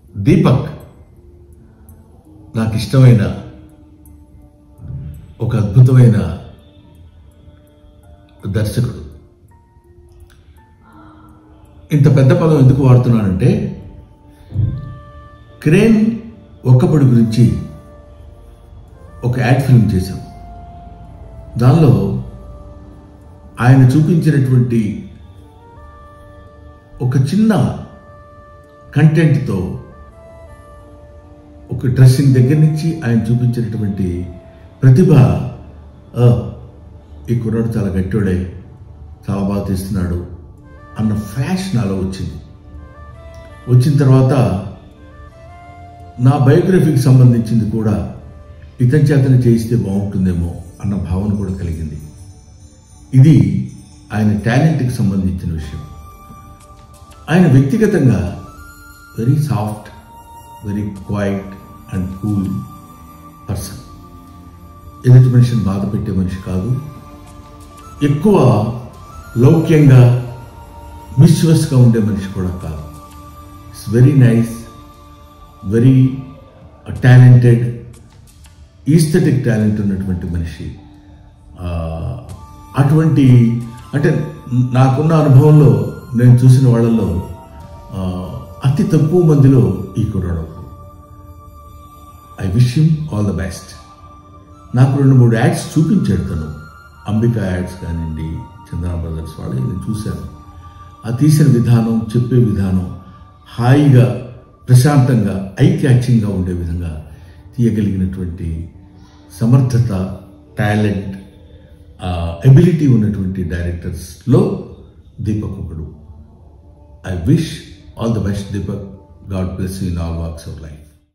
దీపక్ నాకు ఇష్టమైన ఒక అద్భుతమైన దర్శకుడు ఇంత పెద్ద పదం ఎందుకు వాడుతున్నానంటే క్రేన్ ఒక్కపడి గురించి ఒక యాడ్ ఫిల్మ్ చేశాం దానిలో ఆయన చూపించినటువంటి ఒక చిన్న కంటెంట్తో ఒక డ్రెస్సింగ్ దగ్గర నుంచి ఆయన చూపించినటువంటి ప్రతిభ "ఆ, ఈ కుర్రాడు చాలా గట్టోడే చాలా బాగా తీస్తున్నాడు అన్న ఫ్లాష్ నాలో వచ్చింది వచ్చిన తర్వాత నా బయోగ్రఫీకి సంబంధించింది కూడా ఇతని చేతనే చేయిస్తే బాగుంటుందేమో అన్న భావన కూడా కలిగింది ఇది ఆయన టాలెంట్కి సంబంధించిన విషయం ఆయన వ్యక్తిగతంగా very soft very quiet and cool person ఎదుటి మనిషిని బాధ పెట్టే మనిషి కాదు ఎక్కువ లౌక్యంగా మిస్వస్గా ఉండే మనిషి కూడా కాదు it's very nice very talented aesthetic talent ఉన్నటువంటి మనిషి ఆ, అటువంటి అంటే నాకున్న అనుభవంలో నేను చూసిన వాళ్ళల్లో ఆ, అతి తక్కువ మందిలో ఈ కుర్రాడు ఒకడు. I wish him all the best నాకు రెండు మూడు యాడ్స్ చూపించాడు తను అంబికా యాడ్స్ కానివ్వండి చందన బ్రదర్స్ వాళ్ళు నేను చూశాను ఆ తీసిన విధానం చెప్పే విధానం హాయిగా ప్రశాంతంగా ఐ క్యాచింగ్గా ఉండే విధంగా తీయగలిగినటువంటి సమర్థత టాలెంట్ ఎబిలిటీ ఉన్నటువంటి డైరెక్టర్స్లో దీపక్ ఒకడు I wish all the best Deepak God bless you in all walks of life